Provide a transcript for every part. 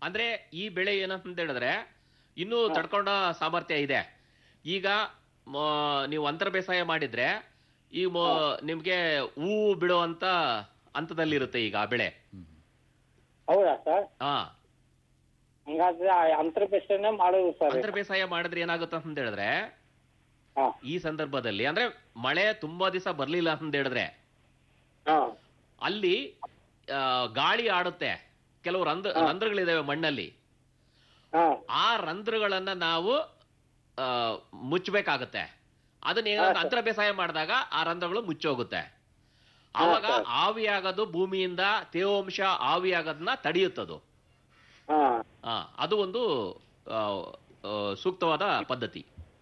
ಅಂದ್ರೆ ಈ ಬೆಳೆ ಏನಂತ ಹೇಳಿದ್ರೆ ಇನ್ನೂ ತಡ್ಕೊಂಡ ಸಾಮರ್ಥ್ಯ ಇದೆ ಈಗ ಮ- ನೀವು ಅಂತರ ಬೇಸಾಯ ಮಾಡಿದ್ರೆ ಈ ಮ- ನಿಮ್ಗೆ ಹೂವು ಬಿಡುವಂತ ಹಂತದಲ್ಲಿರುತ್ತೆ ಈಗ ಆ ಬೆಳೆ ಹೌದಾ ಸರ್ ಹಾ ಹಂಗಾದ್ರೆ ಅಂತರ ಬೇಸಾಯನೇ ಮಾಡೋದು ಸರ್ ಅಂತರ ಬೇಸಾಯ ಮಾಡಿದ್ರೆ ಏನಾಗುತ್ತೆ ಅಂತ ಹೇಳಿದ್ರೆ ಹಾ ಈ ಸಂದರ್ಭದಲ್ಲಿ ಅಂದ್ರೆ ಮಳೆ ತುಂಬಾ ದಿವಸ ಬರ್ಲಿಲ್ಲ ಅಂತ ಹೇಳಿದ್ರೆ ಹಾ ಅಲ್ಲಿ ಆ, ಗಾಳಿ ಆಡುತ್ತೆ ಕೆಲವು ರಂಧ್ರ ರಂಧ್ರಗಳಿದಾವೆ ಮಣ್ಣಲ್ಲಿ ಹಾ ಆ ರಂಧ್ರಗಳನ್ನ ನಾವು ಆ, ಮುಚ್ಚಬೇಕಾಗತ್ತೆ ಅದನ್ನ ಏನಾದ್ರು ಅಂತರ ಬೇಸಾಯ ಮಾಡಿದಾಗ ಆ ರಂಧ್ರಗಳು ಮುಚ್ಚೋಗುತ್ತೆ ಆವಾಗ ಆವಿಯಾಗೋದು ಭೂಮಿಯಿಂದ ತೇವಾಂಶ ಆವಿಯಾಗೋದನ್ನ ತಡೆಯುತ್ತದು ಹಾ ಆ, ಅದು ಒಂದು ಆ, ಆ, ಸೂಕ್ತವಾದ ಪದ್ಧತಿ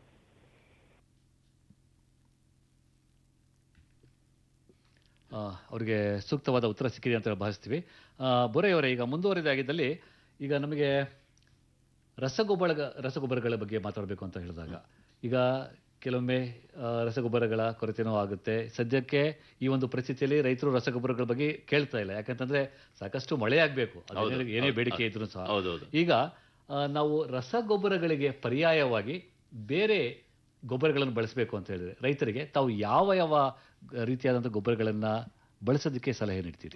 ಆ, ಅವ್ರಿಗೆ ಸೂಕ್ತವಾದ ಉತ್ತರ ಸಿಕ್ಕಿದೆ ಅಂತ ಭಾವಿಸ್ತೀವಿ ಆ, ಬೊರೆಯವರೇ ಈಗ ಮುಂದುವರಿದಾಗಿದ್ದಲ್ಲಿ ಈಗ ನಮಗೆ ರಸಗೊಬ್ಬರ ರಸಗೊಬ್ಬರಗಳ ಬಗ್ಗೆ ಮಾತಾಡಬೇಕು ಅಂತ ಹೇಳಿದಾಗ ಈಗ ಕೆಲವೊಮ್ಮೆ ಆ, ರಸಗೊಬ್ಬರಗಳ ಕೊರತೆನೂ ಆಗುತ್ತೆ ಸದ್ಯಕ್ಕೆ ಈ ಒಂದು ಪರಿಸ್ಥಿತಿಯಲ್ಲಿ ರೈತರು ರಸಗೊಬ್ಬರಗಳ ಬಗ್ಗೆ ಕೇಳ್ತಾ ಇಲ್ಲ ಯಾಕಂತಂದ್ರೆ ಸಾಕಷ್ಟು ಮಳೆ ಆಗಬೇಕು ಹೌದು, ಏನೇ ಹೌದು, ಬೇಡಿಕೆ ಇದ್ರೂ ಸಹ ಹೌದೌದು ಈಗ ಆ, ನಾವು ರಸಗೊಬ್ಬರಗಳಿಗೆ ಪರ್ಯಾಯವಾಗಿ ಬೇರೆ ಗೊಬ್ಬರಗಳನ್ನು ಬಳಸಬೇಕು ಅಂತ ಹೇಳಿದ್ರೆ ರೈತರಿಗೆ ತಾವು ಯಾವ ಯಾವ ರೀತಿಯಾದಂಥ ಗೊಬ್ಬರಗಳನ್ನ ಬಳಸೋದಕ್ಕೆ ಸಲಹೆ ನೀಡ್ತೀರಿ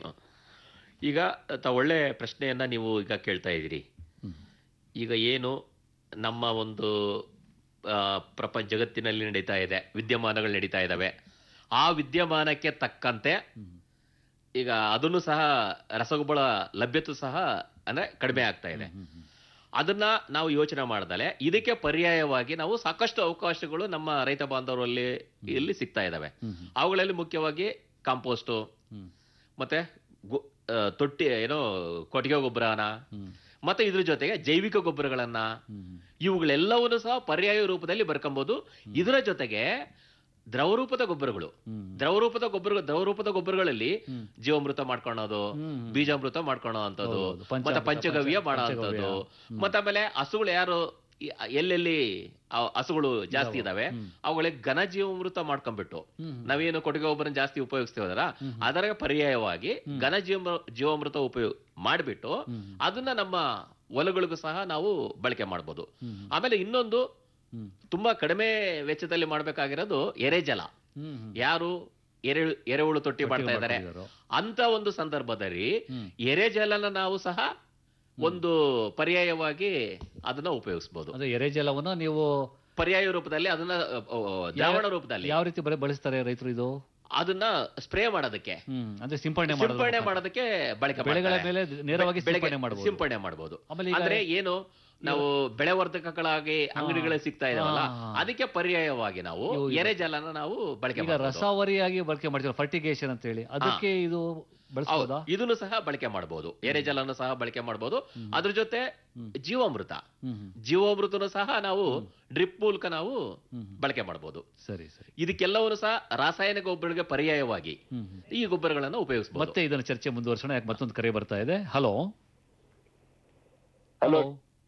ಈಗ ತ ಒಳ್ಳೆ ಪ್ರಶ್ನೆಯನ್ನ ನೀವು ಈಗ ಕೇಳ್ತಾ ಇದ್ದೀರಿ ಈಗ ಏನು ನಮ್ಮ ಒಂದು ಆ, ಪ್ರಪಂಚ ಜಗತ್ತಿನಲ್ಲಿ ನಡೀತಾ ಇದೆ ವಿದ್ಯಮಾನಗಳು ನಡೀತಾ ಇದ್ದಾವೆ ಆ ವಿದ್ಯಮಾನಕ್ಕೆ ತಕ್ಕಂತೆ ಈಗ ಅದನ್ನು ಸಹ ರಸಗೊಬ್ಬರ ಲಭ್ಯತೆ ಸಹ ಅಂದ್ರೆ ಕಡಿಮೆ ಆಗ್ತಾ ಇದೆ ಅದನ್ನ ನಾವು ಯೋಚನೆ ಮಾಡ್ದಲೆ ಇದಕ್ಕೆ ಪರ್ಯಾಯವಾಗಿ ನಾವು ಸಾಕಷ್ಟು ಅವಕಾಶಗಳು ನಮ್ಮ ರೈತ ಬಾಂಧವರಲ್ಲಿ ಇಲ್ಲಿ ಸಿಗ್ತಾ ಇದ್ದಾವೆ ಅವುಗಳಲ್ಲಿ ಮುಖ್ಯವಾಗಿ ಕಾಂಪೋಸ್ಟು ಮತ್ತೆ ಗೊ- ಆ, ತೊಟ್ಟಿ ಏನೋ ಕೊಟ್ಟಿಗೆ ಗೊಬ್ಬರನ ಮತ್ತೆ ಇದ್ರ ಜೊತೆಗೆ ಜೈವಿಕ ಗೊಬ್ಬರಗಳನ್ನ ಇವುಗಳೆಲ್ಲವನ್ನು ಸಹ ಪರ್ಯಾಯ ರೂಪದಲ್ಲಿ ಬರ್ಕೊಂಬೋದು ಇದರ ಜೊತೆಗೆ ದ್ರವರೂಪದ ಗೊಬ್ಬರಗಳು ದ್ರವರೂಪದ ಗೊಬ್ಬರ ದ್ರವರೂಪದ ಗೊಬ್ಬರಗಳಲ್ಲಿ ಜೀವಾಮೃತ ಮಾಡ್ಕೊಳ್ಳೋದು ಬೀಜಾಮೃತ ಮಾಡ್ಕೊಳ್ಳೋ ಅಂಥದ್ದು ಹೌದು, ಪಂಚಾಮೃತ, ಮತ್ತೆ ಪಂಚಗವ್ಯ ಪಂಚ- ಮಾಡೋ ಅಂಥದ್ದು ಪಂಚಗವ್ಯ. ಮತ್ತೆ ಆಮೇಲೆ ಹಸುಗಳು ಯಾರು ಈ- ಎಲ್ಲೆಲ್ಲಿ ಆ ಹಸುಗಳು ಜಾಸ್ತಿ ಇದಾವೆ ಅವುಗಳಿಗೆ ಘನ ಜೀವಾಮೃತ ಮಾಡ್ಕೊಂಡ್ಬಿಟ್ಟು ನಾವೇನು ಕೊಟ್ಟಿಗೆ ಗೊಬ್ಬರ ಜಾಸ್ತಿ ಉಪಯೋಗಿಸ್ತೀವಲ್ಲ ಅದರ ಪರ್ಯಾಯವಾಗಿ ಘನ ಜೀವ ಜೀವಾಮೃತ ಉಪಯೋಗ ಮಾಡಿಬಿಟ್ಟು ಅದನ್ನ ನಮ್ಮ ಹೊಲಗಳಿಗೂ ಸಹ ನಾವು ಬಳಕೆ ಮಾಡ್ಬೋದು ಆಮೇಲೆ ಇನ್ನೊಂದು ತುಂಬಾ ಕಡಿಮೆ ವೆಚ್ಚದಲ್ಲಿ ಮಾಡ್ಬೇಕಾಗಿರೋದು ಎರೆಜಲ ಯಾರು ಎರೆ ಎರೆಹುಳು ತೊಟ್ಟಿ ಮಾಡ್ತಾ ಇದ್ದಾರೆ ಅಂತ ಒಂದು ಸಂದರ್ಭದಲ್ಲಿ ಎರೆಜಲನ ನಾವು ಸಹ ಒಂದು ಪರ್ಯಾಯವಾಗಿ ಅದನ್ನ ಉಪಯೋಗಿಸಬಹುದು ಅಂದ್ರೆ ಎರೆಜಲವನ್ನು ನೀವು ಪರ್ಯಾಯ ರೂಪದಲ್ಲಿ ಅದನ್ನ ಅ, ಅ, ದ್ರಾವಣ ರೂಪದಲ್ಲಿ ಯಾವ ರೀತಿ ಬರೀ ಬಳಸ್ತಾರೆ ರೈತರು ಇದು ಅದನ್ನ ಸ್ಪ್ರೇ ಮಾಡೋದಕ್ಕೆ ಹ್ಮ್ ಅಂದ್ರೆ ಸಿಂಪಡಣೆ ಮಾಡೋದು ಸಿಂಪಡಣೆ ಮಾಡೋದಕ್ಕೆ ಬಳಕೆ ಬೆಳೆಗಳ ಮಾಡ್ತಾರೆ. ಮೇಲೆ ನೇರವಾಗಿ ಬೆಳೆಗೆ ಸಿಂಪಡಣೆ ಮಾಡಬಹುದು ಸಿಂಪಡಣೆ ಮಾಡಬಹುದು ಆಮೇಲೆ ಈಗ- ಅಂದ್ರೆ ಏನು ನಾವು ಬೆಳೆವರ್ಧಕಗಳಾಗಿ ಅಂಗಡಿಗಳಲ್ಲಿ ಸಿಗ್ತಾ ಇದಾವಲ್ಲ ಹಾ. ಅದಕ್ಕೆ ಪರ್ಯಾಯವಾಗಿ ನಾವು ಇವು- ಇವು- ಎರೆಜಲನ ನಾವು ಬಳಕೆ ಈಗ ಮಾಡಬಹುದು ರಸಾವರಿಯಾಗಿ ಬಳಕೆ ಮಾಡ್ತೀವಿ ಫರ್ಟಿಗೇಷನ್ ಅಂತ ಹೇಳಿ ಅದಕ್ಕೆ ಇದು ಬಳಸಬಹುದಾ ಇದನ್ನು ಸಹ ಬಳಕೆ ಮಾಡಬಹುದು ಎರೆಜಲನ್ನು ಸಹ ಬಳಕೆ ಮಾಡಬಹುದು ಅದ್ರ ಜೊತೆ ಜೀವಾಮೃತ ಜೀವಾಮೃತನು ಸಹ ನಾವು ಡ್ರಿಪ್ ಮೂಲಕ ನಾವು ಬಳಕೆ ಮಾಡಬಹುದು ಸರಿ ಸರಿ ಇದಕ್ಕೆಲ್ಲವನ್ನು ಸಹ ರಾಸಾಯನಿಕ ಗೊಬ್ಬರಗಳಿಗೆ ಪರ್ಯಾಯವಾಗಿ ಈ ಗೊಬ್ಬರಗಳನ್ನು ಉಪಯೋಗಿಸಬಹುದು ಮತ್ತೆ ಇದನ್ನ ಚರ್ಚೆ ಮುಂದುವರ್ಸೋಣ ಯಾಕೆ ಮತ್ತೊಂದು ಕರೆ ಬರ್ತಾ ಇದೆ ಹಲೋ ಹಲೋ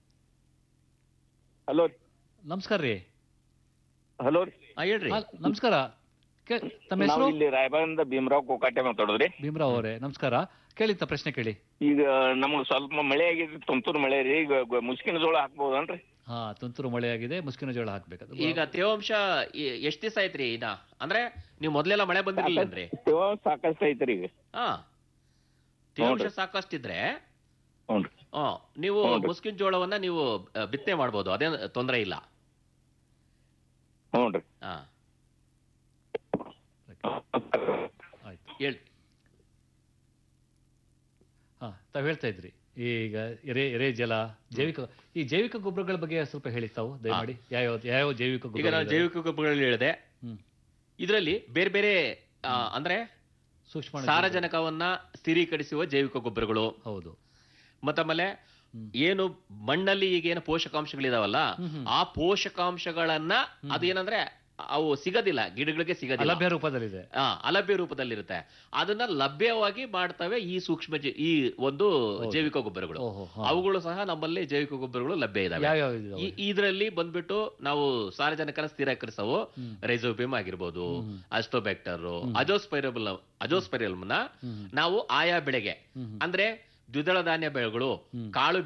ಹಲೋ ನಮಸ್ಕಾರ ರೀ ಹಲೋ ಹೇಳ್ರಿ ಆ, ನಮಸ್ಕಾರ ಕೇ- ತಮ್ಮ ನಾವು ಹೆಸರು ಇಲ್ಲಿ ರಾಯಬಾಗದಿಂದ ಭೀಮರಾವ್ ಕೋಕಾಟೆ ಮಾತಾಡೋದ್ರಿ ಭೀಮರಾವ್ ಅವರೇ ನಮಸ್ಕಾರ ಕೇಳಿ ತ ಪ್ರಶ್ನೆ ಕೇಳಿ ಈಗ ನಮ್ಗೆ ಸ್ವಲ್ಪ ಮಳೆ ಆಗಿದೆ ತುಂತುರು ಮಳೆ ರೀ ಈಗ ಗ- ಮುಸ್ಕಿನ ಜೋಳ ಹಾಕ್ಬೋದನ್ರಿ ಹಾ ತುಂತುರು ಮಳೆ ಆಗಿದೆ ಮುಸ್ಕಿನ ಜೋಳ ಹಾಕ್ಬೇಕು ಈಗ ತೇವಾಂಶ ಎ- ಎಷ್ಟ್ ದಿವಸ ಆಯ್ತ್ರಿ ಇನ್ನ ಅಂದ್ರೆ ನೀವು ಮೊದ್ಲೆಲ್ಲ ಮಳೆ ಬಂದಿರ್ಲಿಲ್ಲನ್ರಿ ತೇವಾಂಶ ಸಾಕಷ್ಟು ಐತ್ರಿ ಈಗ ಹಾ ತೇವಾಂಶ ಹೌದು. ಸಾಕಷ್ಟಿದ್ರೆ ಹ್ಞೂ ಆ, ನೀವು ಹೌದು. ಮುಸ್ಕಿನ ಜೋಳವನ್ನ ನೀವು ಆ, ಬಿತ್ತನೆ ಮಾಡ್ಬೋದು ಅದೇ ತೊಂದರೆ ಇಲ್ಲ ಹ್ಞೂ ರೀ ಹಾ ಆಯ್ತು ಹೇಳ್ ಹಾ ತಾವ್ ಹೇಳ್ತಾ ಇದ್ರಿ ಈಗ ಎರೆ ಎರೆ ಜಲ ಜೈವಿಕ ಈ ಜೈವಿಕ ಗೊಬ್ಬರಗಳ ಬಗ್ಗೆ ಸ್ವಲ್ಪ ಹೇಳಿ ತಾವು ದಯಮಾಡಿ ಯಾವ ಯಾವ ಜೈವಿಕ ಈಗ ನಾನು ಗೊಬ್ಬರ ಜೈವಿಕ ಗೊಬ್ಬರಗಳಲ್ಲಿ ಹೇಳಿದೆ ಹ್ಮ್. ಇದರಲ್ಲಿ ಬೇರೆ ಬೇರೆ ಆ, ಅಂದ್ರೆ ಸೂಕ್ಷ್ಮ ಸಾರಜನಕವನ್ನ ಸ್ಥಿರೀಕರಿಸುವ ಜೈವಿಕ ಗೊಬ್ಬರಗಳು ಹೌದು ಮತ್ತಾಮೇಲೆ ಏನು ಮಣ್ಣಲ್ಲಿ ಈಗ ಏನು ಪೋಷಕಾಂಶಗಳಿದಾವಲ್ಲ ಆ ಪೋಷಕಾಂಶಗಳನ್ನ ಅದೇನಂದ್ರೆ ಅವು ಸಿಗೋದಿಲ್ಲ ಗಿಡಗಳಿಗೆ ಸಿಗೋದಿಲ್ಲ ಅಲಭ್ಯ ರೂಪದಲ್ಲಿದೆ ಆ, ಅಲಭ್ಯ ರೂಪದಲ್ಲಿರುತ್ತೆ ಅದನ್ನ ಲಭ್ಯವಾಗಿ ಮಾಡ್ತವೆ ಈ ಸೂಕ್ಷ್ಮ ಜೀ- ಈ ಒಂದು ಜೈವಿಕ ಗೊಬ್ಬರಗಳು ಓಹೋ, ಹಾ. ಅವುಗಳು ಸಹ ನಮ್ಮಲ್ಲಿ ಜೈವಿಕ ಗೊಬ್ಬರಗಳು ಲಭ್ಯ ಇದಾವೆ ಯಾವ್ಯಾವ ಇದಾವೆ? ಈ- ಇದರಲ್ಲಿ ಬಂದ್ಬಿಟ್ಟು ನಾವು ಸಾರಜನಕನ ಸ್ಥಿರೀಕರಿಸವು ರೈಸೋಬಿಯಂ ಆಗಿರ್ಬೋದು ಅಸ್ಟೋಬ್ಯಾಕ್ಟರ್ ಅಜೋಸ್ಪೈರಬಲ್ ಅಜೋಸ್ಪೈರಲ್ನ ನಾವು ಆಯಾ ಬೆಳೆಗೆ ಅಂದ್ರೆ ದ್ವಿದಳ ಧಾನ್ಯ ಬೆಳೆಗಳು ಕಾಳು